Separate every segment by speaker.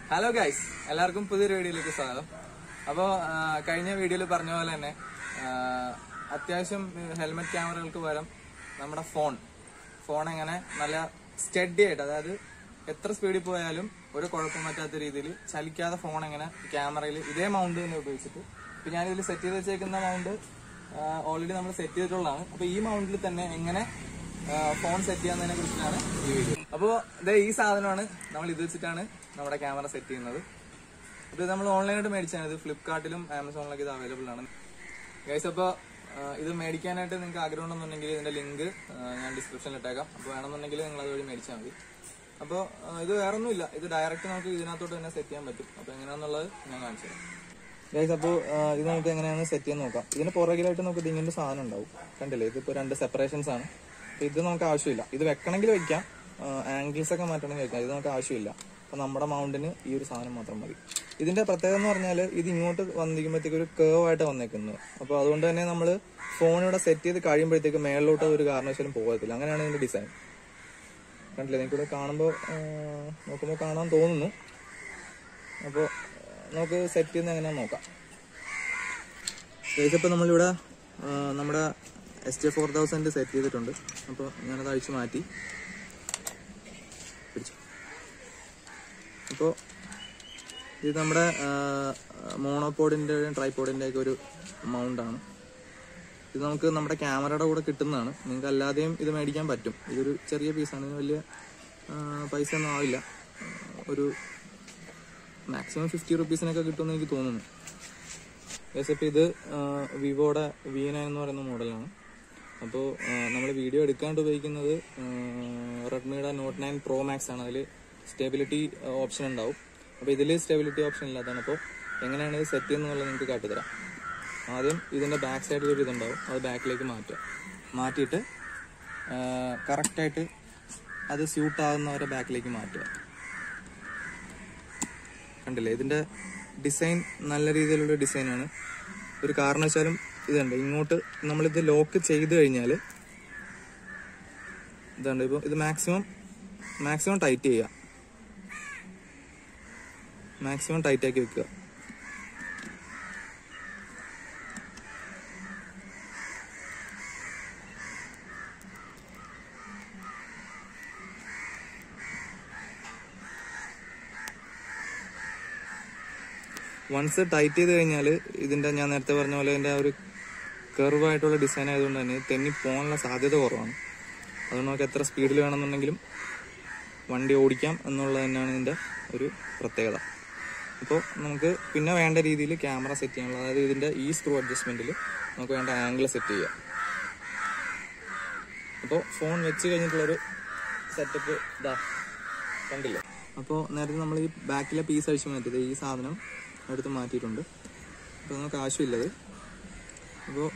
Speaker 1: hello guys എല്ലാവർക്കും പുതിയൊരു വീഡിയോയിലേക്ക് സ്വാഗതം അപ്പോൾ കഴിഞ്ഞ വീഡിയോയിൽ പറഞ്ഞ പോലെ തന്നെ ആ, അത്യാവശ്യം ഹെൽമെറ്റ് ക്യാമറകൾക്ക് പകരം നമ്മുടെ ഫോൺ ഫോൺ എങ്ങനെ നല്ല സ്റ്റഡി ആയിട്ട് അതായത് എത്ര സ്പീഡിൽ പോയാലും ഒരു കുഴപ്പം പറ്റാത്ത രീതിയിൽ ചലിക്കാതെ ഫോൺ എങ്ങനെ ക്യാമറയിൽ ഇതേ മൗണ്ട് തന്നെ ഉപയോഗിച്ചിട്ട് ഇപ്പം ഞാനിതിൽ സെറ്റ് ചെയ്ത് വെച്ചേക്കുന്ന മൗണ്ട് ഓൾറെഡി നമ്മൾ സെറ്റ് ചെയ്തിട്ടുള്ളതാണ് അപ്പോൾ ഈ മൗണ്ടിൽ തന്നെ എങ്ങനെ ഫോൺ സെറ്റ് ചെയ്യാന്നതിനെ കുറിച്ചിട്ടാണ് ഈ വീഡിയോ അപ്പോൾ ഇതേ ഈ സാധനമാണ് നമ്മൾ ഇത് വെച്ചിട്ടാണ് നമ്മുടെ ക്യാമറ സെറ്റ് ചെയ്യുന്നത് ഇത് നമ്മൾ ഓൺലൈനായിട്ട് മേടിച്ചാണ് ഇത് ഫ്ലിപ്കാർട്ടിലും ആമസോണിലൊക്കെ ഇത് അവൈലബിൾ ആണ് ഗൈസ് അപ്പോൾ ഇത് മേടിക്കാനായിട്ട് നിങ്ങൾക്ക് ആഗ്രഹം ഉണ്ടെന്നുണ്ടെങ്കിൽ ഇതിന്റെ ലിങ്ക് ഞാൻ ഡിസ്ക്രിപ്ഷനിൽ ഇട്ടേക്കാം അപ്പോൾ വേണമെന്നുണ്ടെങ്കിൽ നിങ്ങൾ അതുവഴി മേടിച്ചാൽ മതി അപ്പോൾ ഇത് വേറെ ഒന്നുമില്ല ഇത് ഡയറക്റ്റ് നമുക്ക് ഇതിനകത്തോട്ട് തന്നെ സെറ്റ് ചെയ്യാൻ പറ്റും അപ്പോൾ എങ്ങനെയാണെന്നുള്ളത് ഞാൻ കാണിച്ചു തരാം ഗൈസ് അപ്പോൾ ഇത് നമുക്ക് എങ്ങനെയാണ് സെറ്റ് ചെയ്യാൻ നോക്കാം ഇതിന് പുറകിലായിട്ട് നമുക്ക് ഇതിങ്ങനെ ഒരു സാധനം ഉണ്ടാവും കണ്ടില്ലേ ഇതിപ്പോൾ രണ്ട് സെപ്പറേഷൻസ് ആണ് അപ്പോൾ ഇത് നമുക്ക് ആവശ്യമില്ല ഇത് വെക്കണമെങ്കിൽ വെക്കാം ആംഗിൾസ് ഒക്കെ മാറ്റണമെങ്കിൽ വെക്കാം ഇത് നമുക്ക് ആവശ്യമില്ല അപ്പോൾ നമ്മുടെ മൗണ്ടിന് ഈ ഒരു സാധനം മാത്രം മതി ഇതിന്റെ പ്രത്യേകത എന്ന് പറഞ്ഞാൽ ഇത് ഇങ്ങോട്ട് വന്നിരിക്കുമ്പോഴത്തേക്ക് ഒരു കേവ് ആയിട്ട് വന്നേക്കുന്നത് അപ്പോൾ അതുകൊണ്ട് തന്നെ നമ്മൾ ഫോൺ ഇവിടെ സെറ്റ് ചെയ്ത് കഴിയുമ്പോഴത്തേക്ക് മേളിലോട്ട് ഒരു കാരണവശാലും പോകത്തില്ല അങ്ങനെയാണ് ഇതിന്റെ ഡിസൈൻ കണ്ടില്ലേ നിങ്ങൾക്കിവിടെ കാണുമ്പോൾ നോക്കുമ്പോൾ കാണാൻ തോന്നുന്നു അപ്പോൾ നമുക്ക് സെറ്റ് ചെയ്യുന്ന എങ്ങനെയാണെന്ന് നോക്കാം ഗൈസ് ഇപ്പോൾ നമ്മളിവിടെ ആ, നമ്മുടെ S T four thousand set ചെയ്തിട്ടുണ്ട് അപ്പോൾ ഞാനത് അഴിച്ചു മാറ്റി പിടിച്ചു അപ്പോൾ ഇത് നമ്മുടെ മോണോപോഡിൻ്റെ ട്രൈപോഡിൻ്റെ ഒക്കെ ഒരു മൗണ്ടാണ് ഇത് നമുക്ക് നമ്മുടെ ക്യാമറയുടെ കൂടെ കിട്ടുന്നതാണ് നിങ്ങൾക്ക് അല്ലാതെയും ഇത് മേടിക്കാൻ പറ്റും ഇതൊരു ചെറിയ പീസാണ് ഇതിന് വലിയ ആ, പൈസ ഒന്നും ആവില്ല ഒരു മാക്സിമം ഫിഫ്റ്റി റുപ്പീസിനൊക്കെ കിട്ടുമെന്ന് എനിക്ക് തോന്നുന്നു യെസ് ഇപ്പോൾ ഇത് വിവോയുടെ വി നയൻ എന്ന് പറയുന്ന മോഡലാണ് അപ്പോൾ നമ്മൾ വീഡിയോ എടുക്കാണ്ട് ഉപയോഗിക്കുന്നത് റെഡ്മിയുടെ നോട്ട് നയൻ പ്രോ മാക്സ് ആണ് അതിൽ സ്റ്റെബിലിറ്റി ഓപ്ഷൻ ഉണ്ടാവും അപ്പോൾ ഇതിൽ സ്റ്റെബിലിറ്റി ഓപ്ഷൻ ഇല്ലാത്തതാണ് അപ്പോൾ എങ്ങനെയാണ് ഇത് സെറ്റ് ചെയ്യുന്നത് നിങ്ങൾക്ക് കാട്ടിത്തരാം ആദ്യം ഇതിൻ്റെ ബാക്ക് സൈഡിൽ ഒരു ഇതുണ്ടാവും അത് ബാക്കിലേക്ക് മാറ്റുക മാറ്റിയിട്ട് കറക്റ്റായിട്ട് അത് സ്യൂട്ട് ആകുന്നവരെ ബാക്കിലേക്ക് മാറ്റുക കണ്ടില്ലേ ഇതിന്റെ ഡിസൈൻ നല്ല രീതിയിലുള്ള ഡിസൈനാണ് ഒരു കാരണവശാലും ഇതുണ്ട് ഇങ്ങോട്ട് നമ്മളിത് ലോക്ക് ചെയ്ത് കഴിഞ്ഞാൽ ഇതുണ്ട് ഇപ്പോൾ ഇത് മാക്സിമം മാക്സിമം ടൈറ്റ് ചെയ്യുക മാക്സിമം ടൈറ്റ് ആക്കി വെക്കുക വൺസ് ടൈറ്റ് ചെയ്ത് കഴിഞ്ഞാൽ ഇതിന്റെ ഞാൻ നേരത്തെ പറഞ്ഞ പോലെ ഇതിന്റെ ആ ഒരു കർവ് ആയിട്ടുള്ള ഡിസൈൻ ആയതുകൊണ്ട് തന്നെ തെന്നി പോകാനുള്ള സാധ്യത കുറവാണ് അതുകൊണ്ട് നമുക്ക് എത്ര സ്പീഡിൽ വേണമെന്നുണ്ടെങ്കിലും വണ്ടി ഓടിക്കാം എന്നുള്ളത് തന്നെയാണ് ഇതിന്റെ ഒരു പ്രത്യേകത അപ്പോൾ നമുക്ക് പിന്നെ വേണ്ട രീതിയിൽ ക്യാമറ സെറ്റ് ചെയ്യാനുള്ള അതായത് ഇതിന്റെ ഈ സ്ക്രൂ അഡ്ജസ്റ്റ്മെന്റിൽ നമുക്ക് വേണ്ട ആംഗിൾ സെറ്റ് ചെയ്യാം അപ്പോൾ ഫോൺ വെച്ച് കഴിഞ്ഞിട്ടുള്ളൊരു സെറ്റപ്പ് ഇതാ കണ്ടില്ലേ അപ്പോൾ നേരത്തെ നമ്മൾ ഈ ബാക്കിലെ പീസ് അഴിച്ച് മാറ്റിയത് ഈ സാധനം എടുത്ത് മാറ്റിയിട്ടുണ്ട് അപ്പോൾ നമുക്ക് ആവശ്യമില്ലത് അപ്പോൾ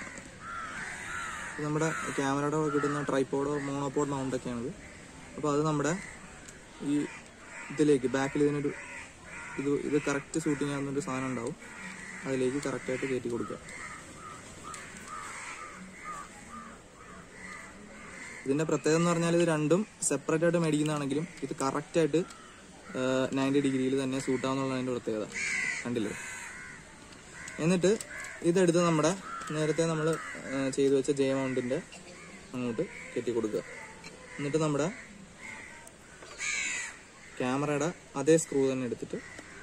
Speaker 1: ഇത് നമ്മുടെ ക്യാമറയുടെ കൂടെ കിട്ടുന്ന ട്രൈപ്പോഡോ മോണോപോഡ് മൗണ്ടൊക്കെയാണിത് അപ്പോൾ അത് നമ്മുടെ ഈ ഇതിലേക്ക് ബാക്കിൽ ഇതിനൊരു ഇത് ഇത് കറക്റ്റ് ഷൂട്ടിംഗ് ആകുന്നൊരു സാധനം ഉണ്ടാവും അതിലേക്ക് കറക്റ്റായിട്ട് കയറ്റി കൊടുക്കുക ഇതിന്റെ പ്രത്യേകത എന്ന് പറഞ്ഞാൽ ഇത് രണ്ടും സെപ്പറേറ്റ് ആയിട്ട് മേടിക്കുന്നതാണെങ്കിലും ഇത് കറക്റ്റ് ആയിട്ട് നയൻറ്റി ഡിഗ്രിയിൽ തന്നെ സൂട്ട് ആവുന്നുള്ളതിന്റെ പ്രത്യേകത കണ്ടില്ലേ എന്നിട്ട് ഇതെടുത്ത് നമ്മുടെ നേരത്തെ നമ്മൾ ചെയ്തു വെച്ച ജെ മൗണ്ടിന്റെ അങ്ങോട്ട് കെട്ടി കൊടുക്കുക എന്നിട്ട് നമ്മുടെ ക്യാമറയുടെ അതേ സ്ക്രൂ തന്നെ എടുത്തിട്ട്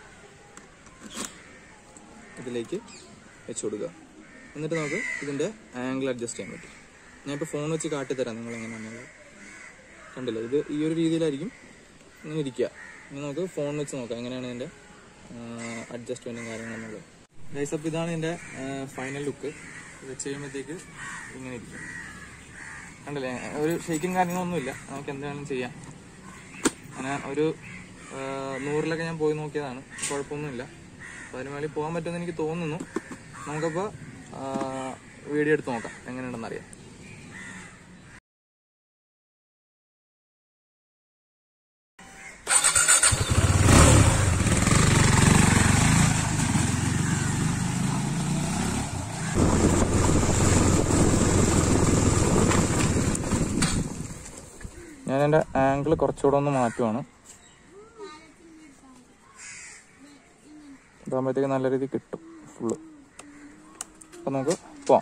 Speaker 1: ഇതിലേക്ക് വെച്ച് കൊടുക്കുക എന്നിട്ട് നമുക്ക് ഇതിന്റെ ആംഗിൾ അഡ്ജസ്റ്റ് ചെയ്യാൻ പറ്റും ഞാനിപ്പോൾ ഫോൺ വെച്ച് കാട്ടിത്തരാം നിങ്ങൾ എങ്ങനെയാണെന്നുള്ളത് കണ്ടില്ല ഇത് ഈ ഒരു രീതിയിലായിരിക്കും ഇങ്ങനെ ഇരിക്കുക ഇനി നമുക്ക് ഫോൺ വെച്ച് നോക്കാം എങ്ങനെയാണ് ഇതിന്റെ അഡ്ജസ്റ്റ്മെന്റും കാര്യങ്ങളെന്നുള്ളത് ഗൈസ് അപ്പോൾ ഇതാണ് ഇതിന്റെ ഫൈനൽ ലുക്ക് ഇത് വെച്ച് കഴിയുമ്പോഴത്തേക്ക് ഇങ്ങനെ ഇരിക്കും കണ്ടില്ലേ ഒരു ഷെയ്ക്കും കാര്യങ്ങളൊന്നുമില്ല നമുക്ക് എന്തായാലും ചെയ്യാം അങ്ങനെ ഒരു ആ, നൂറിലൊക്കെ ഞാൻ പോയി നോക്കിയതാണ് കുഴപ്പമൊന്നുമില്ല അപ്പോൾ അതിന് വേണ്ടി പോകാൻ പറ്റുമെന്ന് എനിക്ക് തോന്നുന്നു നമുക്കപ്പോൾ വീഡിയോ എടുത്ത് നോക്കാം എങ്ങനെയുണ്ടെന്ന് അറിയാം ഞാൻ എൻ്റെ ആംഗിൾ കുറച്ചുകൂടെ ഒന്ന് മാറ്റുവാണ് ഇതാകുമ്പോഴത്തേക്ക് നല്ല രീതിയിൽ കിട്ടും ഫുള്ള് അപ്പം നമുക്ക് പോവാം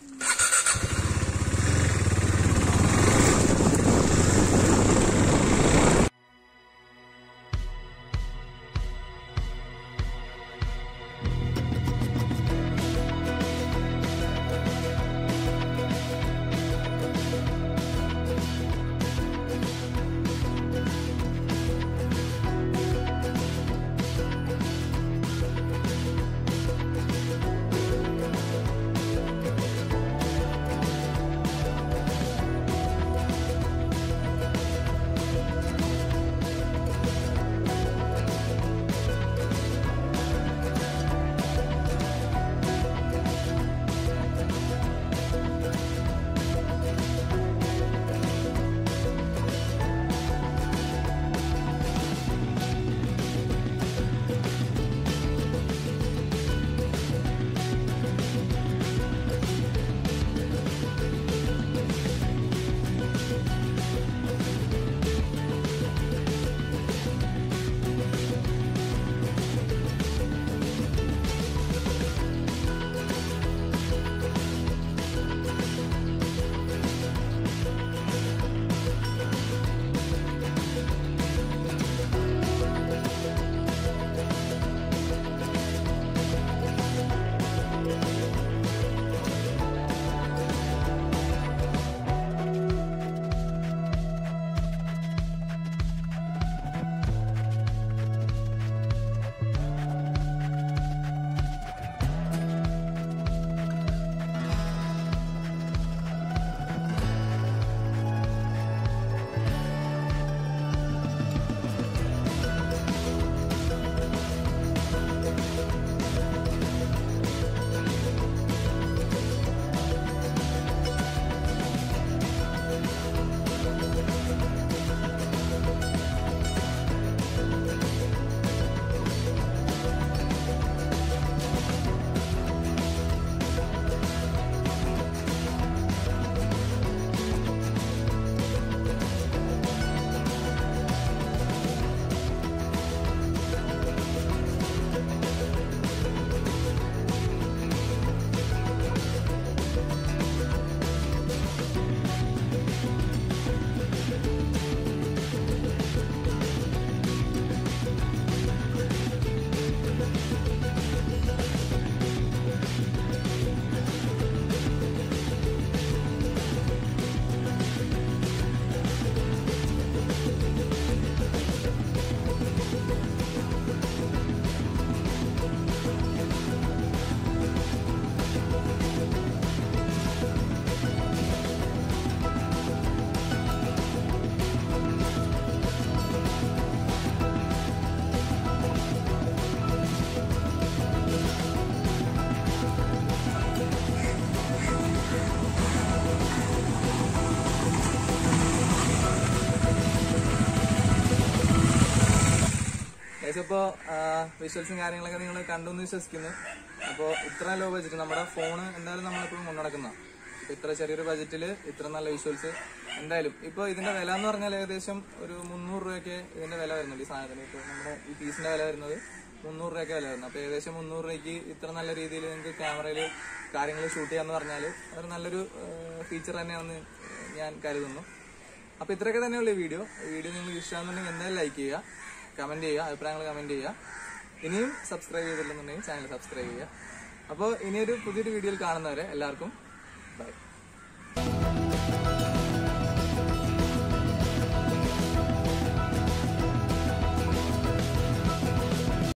Speaker 1: ഗൈസ് ഇപ്പോൾ വിഷ്വൽസും കാര്യങ്ങളൊക്കെ നിങ്ങൾ കണ്ടു എന്ന് വിശ്വസിക്കുന്നു അപ്പോൾ ഇത്ര ലോ ബഡ്ജറ്റ് നമ്മുടെ ഫോൺ എന്തായാലും നമ്മളിപ്പോൾ കൊണ്ടുനടക്കുന്ന അപ്പോൾ ഇത്ര ചെറിയൊരു ബഡ്ജറ്റിൽ ഇത്ര നല്ല വിഷ്വൽസ് എന്തായാലും ഇപ്പോൾ ഇതിന്റെ വില എന്ന് പറഞ്ഞാൽ ഏകദേശം ഒരു മുന്നൂറ് രൂപയൊക്കെ ഇതിന്റെ വില വരുന്നുണ്ട് ഈ സാധനത്തിന് ഇപ്പോൾ നമ്മുടെ ഈ പീസിന്റെ വില വരുന്നത് മുന്നൂറ് രൂപയൊക്കെ വില വരുന്നത് അപ്പോൾ ഏകദേശം മുന്നൂറ് രൂപയ്ക്ക് ഇത്ര നല്ല രീതിയിൽ നിങ്ങൾക്ക് ക്യാമറയിൽ കാര്യങ്ങൾ ഷൂട്ട് ചെയ്യാന്ന് പറഞ്ഞാൽ അതൊരു നല്ലൊരു ഫീച്ചർ തന്നെയാണെന്ന് ഞാൻ കരുതുന്നു അപ്പൊ ഇത്രയൊക്കെ തന്നെയുള്ള ഈ വീഡിയോ ഈ വീഡിയോ നിങ്ങൾക്ക് ഇഷ്ടമാണെന്നുണ്ടെങ്കിൽ എന്തായാലും ലൈക്ക് ചെയ്യുക കമന്റ് ചെയ്യുക അഭിപ്രായങ്ങൾ കമന്റ് ചെയ്യുക ഇനിയും സബ്സ്ക്രൈബ് ചെയ്തില്ലെന്നുണ്ടെങ്കിൽ ചാനൽ സബ്സ്ക്രൈബ് ചെയ്യുക അപ്പോൾ ഇനിയൊരു പുതിയൊരു വീഡിയോയിൽ കാണുന്നവരെ എല്ലാവർക്കും ബൈ